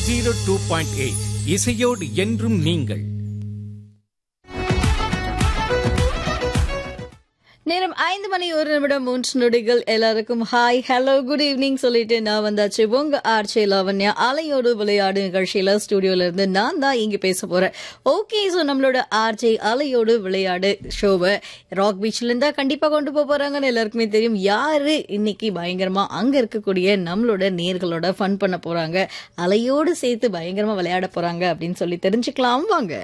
Zero two point eight இசையோடு என்றும் நீங்கள் நேரம் ஐந்து மணி ஒரு நிமிடம் மூன்று நொடிகள் எல்லாருக்கும் ஹாய் ஹலோ குட் ஈவினிங் சொல்லிட்டு நான் வந்தாச்சு உங்க ஆர்ச்சே லாவண்யா அலையோடு விளையாடு நிகழ்ச்சியில ஸ்டுடியோல இருந்து நான் தான் இங்க பேச போறேன் ஓகே ஸோ நம்மளோட ஆர்ஜே அலையோடு விளையாடு ஷோவை ராக் பீச்ல இருந்தா கண்டிப்பா கொண்டு போக போறாங்கன்னு எல்லாருக்குமே தெரியும் யாரு இன்னைக்கு பயங்கரமா அங்க இருக்கக்கூடிய நம்மளோட நேர்களோட ஃபன் பண்ண போறாங்க அலையோடு சேர்த்து பயங்கரமா விளையாட போறாங்க அப்படின்னு சொல்லி தெரிஞ்சுக்கலாம் வாங்க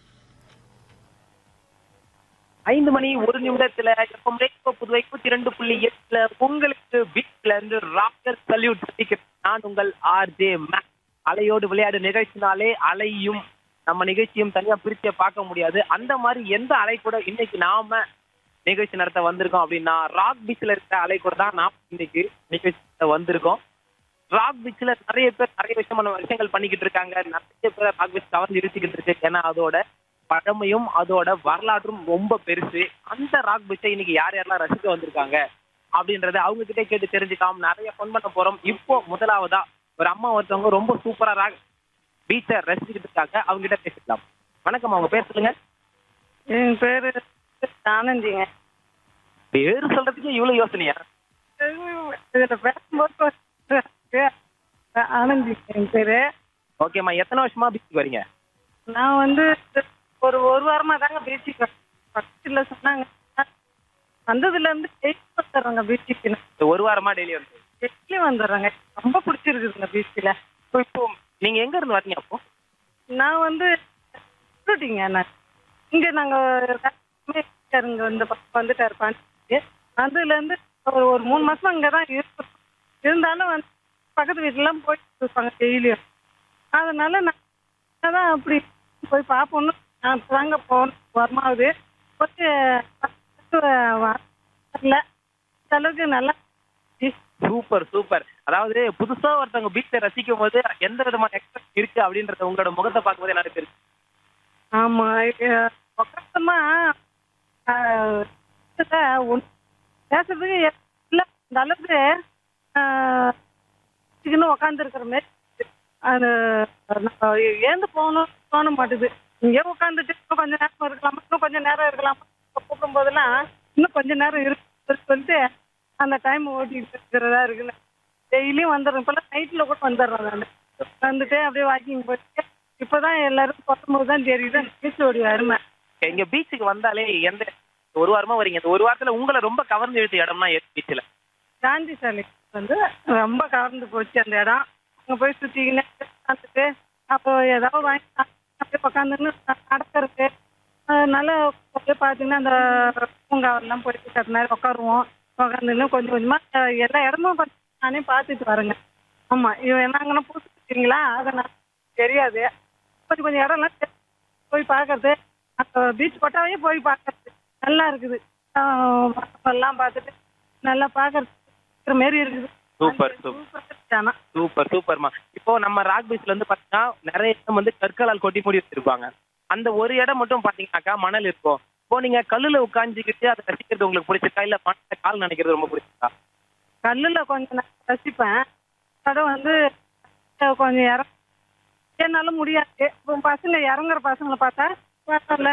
ஐந்து மணி ஒரு நிமிடத்துல எப்பவும் ரேடியோ புதுவை நூத்தி ரெண்டு புள்ளி எட்டுல உங்களுக்கு பீச்ல இருந்து ராக்கர் சல்யூட் நான் உங்கள் ஆர்ஜே மேக் அலையோடு விளையாடு நிகழ்ச்சினாலே அலையும் நம்ம நிகழ்ச்சியும் தனியா பிரிச்சே பார்க்க முடியாது அந்த மாதிரி எந்த அலை கூட இன்னைக்கு நாம நிகழ்ச்சி நடத்த வந்திருக்கோம் அப்படின்னா ராக் பீச்ல இருக்கிற அலை கூட தான் நாம் இன்னைக்கு நிகழ்ச்சி நடத்த வந்திருக்கோம் ராக் பீச்ல நிறைய பேர் நிறைய விஷயமான விஷயங்கள் பண்ணிக்கிட்டு இருக்காங்க நிறைய பேர் ராக் பீச் கவர்ந்து இருத்திக்கிட்டு இருக்கு ஏன்னா அதோட பழமையும் அதோட வரலாற்றும் ரொம்ப பெருசு அந்த ராக் பீச்சை இன்னைக்கு யார் யாரெல்லாம் ரசிக்க வந்திருக்காங்க அப்படின்றத அவங்க கிட்டே கேட்டு தெரிஞ்சுக்கலாம் நிறைய ஃபன் பண்ண போறோம் இப்போ முதலாவதா ஒரு அம்மா ஒருத்தவங்க ரொம்ப சூப்பரா ராக் பீச்சை ரசிச்சுக்கிட்டு இருக்காங்க அவங்க கிட்ட பேசிக்கலாம் வணக்கம் அவங்க பேர் சொல்லுங்க என் பேரு ஆனந்திங்க பேரு சொல்றதுக்கு இவ்வளவு யோசனையா இதுல பேசும்போது ஆனந்தி என் பேரு ஓகேம்மா எத்தனை வருஷமா பீச்சுக்கு வரீங்க நான் வந்து ஒரு ஒரு வாரமா தாங்க பீச்சுக்கு பக்கத்துல சொன்னாங்க வந்ததுல இருந்து டெய்லி வந்துடுறாங்க பீச்சுக்கு இந்த ஒரு வாரமா டெய்லி வந்து டெய்லி வந்துடுறாங்க ரொம்ப பிடிச்சிருக்குதுங்க பீச்சில் இப்போ இப்போ நீங்க எங்க இருந்து வரீங்க அப்போ நான் வந்து ஷூட்டிங்க நான் இங்க நாங்க இங்க இந்த பக்கம் வந்துட்டாரு பாண்டி அதுல இருந்து ஒரு ஒரு மூணு மாசம் அங்கதான் இருக்கோம் இருந்தாலும் வந்து பக்கத்து வீட்டுலாம் போயிட்டு இருப்பாங்க டெய்லியும் அதனால நான் தான் அப்படி போய் பார்ப்போம்னு நான் தாங்க போகணும் வருமாவது கொஞ்சம் வரல இந்த அளவுக்கு நல்லா இருந்துச்சு. சூப்பர் சூப்பர் அதாவது புதுசா ஒருத்தவங்க பீச்சை ரசிக்கும் போது எந்த விதமான எக்ஸ்பிரஸ் இருக்கு அப்படின்றத உங்களோட முகத்தை பார்க்கும்போது என்ன தெரியும் ஆமா உட்காந்தமா ஒன்று பேசுறதுக்கு இல்ல அந்த அளவுக்கு இன்னும் உட்காந்துருக்கிற மாதிரி இருக்கு. அது நம்ம ஏந்து போகணும் தோண மாட்டுது இங்கே உட்காந்துட்டு இன்னும் கொஞ்ச நேரம் இருக்கலாமா இன்னும் கொஞ்சம் நேரம் இருக்கலாமா கூப்பிடும் போதெல்லாம் இன்னும் கொஞ்ச நேரம் இருக்கு சொல்லிட்டு அந்த டைம் ஓட்டிட்டு இருக்கிறதா இருக்குன்னு டெய்லியும் வந்துடுறேன் இப்பெல்லாம் நைட்டில் கூட வந்துடுறேன் நான் வந்துட்டு அப்படியே வாக்கிங் போயிட்டு இப்போதான் எல்லாரும் பார்க்கும்போது தான் தெரியுது அந்த பீச்சோடைய அருமை இங்க பீச்சுக்கு வந்தாலே எந்த ஒரு வாரமா வரீங்க இந்த ஒரு வாரத்துல உங்களை ரொம்ப கவர்ந்து இழுத்த இடம்னா எது பீச்சில் காந்தி சாலை வந்து ரொம்ப கவர்ந்து போச்சு அந்த இடம் அங்கே போய் சுற்றிக்கின்னு உட்காந்துட்டு அப்போ ஏதாவது வாங்கி சாப்பிட்டு அப்படியே உட்காந்துன்னு நடக்கிறது அதனால அப்படியே பார்த்தீங்கன்னா அந்த பூங்காவெல்லாம் போயிட்டு சற்று நேரம் உட்காருவோம் உட்காந்துன்னு கொஞ்சம் கொஞ்சமாக எல்லா இடமும் கொஞ்சம் நானே பார்த்துட்டு வரேங்க ஆமாம் இவன் என்னங்கன்னா புதுசு இருக்கீங்களா அதை நான் தெரியாது கொஞ்சம் கொஞ்சம் இடம்லாம் தெ- போய் பார்க்கறது அந்த பீச் கொட்டாவே போய் பார்க்கறது நல்லா இருக்குது ஆஹ் எல்லாம் பார்த்துட்டு நல்லா பார்க்கறது மாரி இருக்குது சூப்பர் சூப்பர் சூப்பர் ஆனால் சூப்பர் சூப்பர்மா இப்போ நம்ம ராக் பீச்ல வந்து பாத்தீங்கன்னா நிறைய இடம் வந்து கற்களால் கொட்டி மூடி வச்சிருப்பாங்க அந்த ஒரு இடம் மட்டும் பாத்தீங்கன்னாக்கா மணல் இருக்கும் இப்போ நீங்க கல்லுல உட்காந்துக்கிட்டு அதை ரசிக்கிறது உங்களுக்கு பிடிச்சிருக்கா இல்ல மணல கால் நினைக்கிறது ரொம்ப பிடிச்சிருக்கா கல்லில் கொஞ்சம் நான் ரசிப்பேன் இடம் வந்து கொஞ்சம் இறங்க என்னால முடியாது இப்போ பசங்க இறங்குற பசங்களை பார்த்தா பரவாயில்ல